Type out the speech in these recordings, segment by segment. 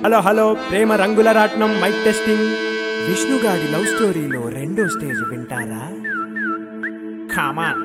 hello hello ప్రేమ రంగుల రాట్నం mic testing విష్ణుగాడి love స్టోరీలో రెండో స్టేజ్ వింటారా కామాన్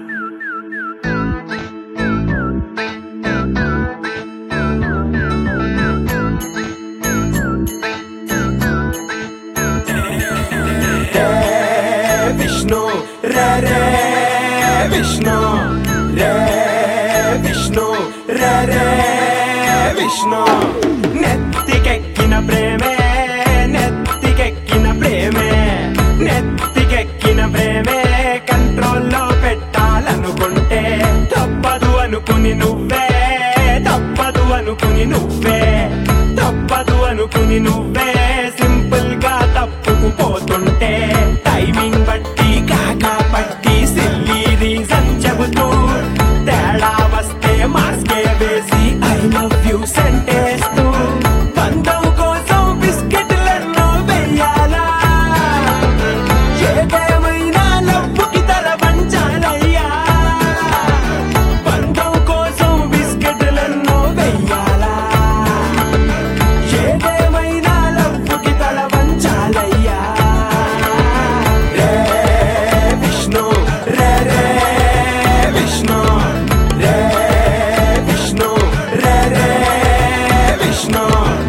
విష్ణు రే రే విష్ణు రే విష్ణు రే రే విష్ణు నెత్తికెక్కిన ప్రేమే నెత్తికెక్కిన ప్రేమే నెత్తికెక్కిన ప్రేమే కంట్రోల్లో పెట్టాలనుకుంటే తప్పదు అనుకుని నువ్వే తప్పదు అనుకుని నువ్వే తప్పదు అనుకుని నువ్వే సింపుల్ గా తప్పుకుపోతుంటే టైమింగ్ బట్టి కాకా పట్టి సిల్లీ రీజన్ చెబుతూ తేడా వస్తే మాస్కే వేసి ఐ లవ్ యూ సెంటేస్తూ బంధం కోసం బిస్కెట్లెన్నో వెయ్యాలా ఏదేమైనా లవ్వుకి తల వంచాలయ్యా బంధం కోసం బిస్కెట్లెన్నో వెయ్యాలా ఏదేమైనా లవ్వుకి తల వంచాలయ్యా రే విష్ణు రే రే విష్ణు రే విష్ణు రే రే విష్ణు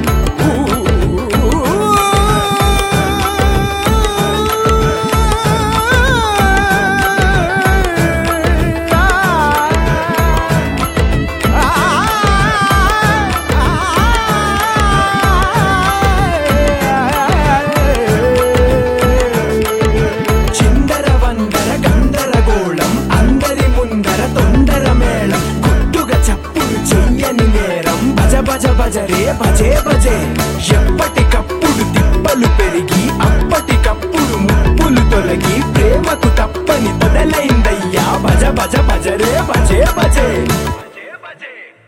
చిందర వందర గందరగోళం అందరి ముందర తొందర మేళం గుట్టుగా చప్పుడు చెయ్యని నేరం భజ భజ భజరే భజే భజే ఎప్పటికప్పుడు తిప్పలు పెరిగి అప్పటికప్పుడు ముప్పులు తొలగి ప్రేమకు తప్పని మొదలైందయ్యా భజ భజ భజరే భజే భజే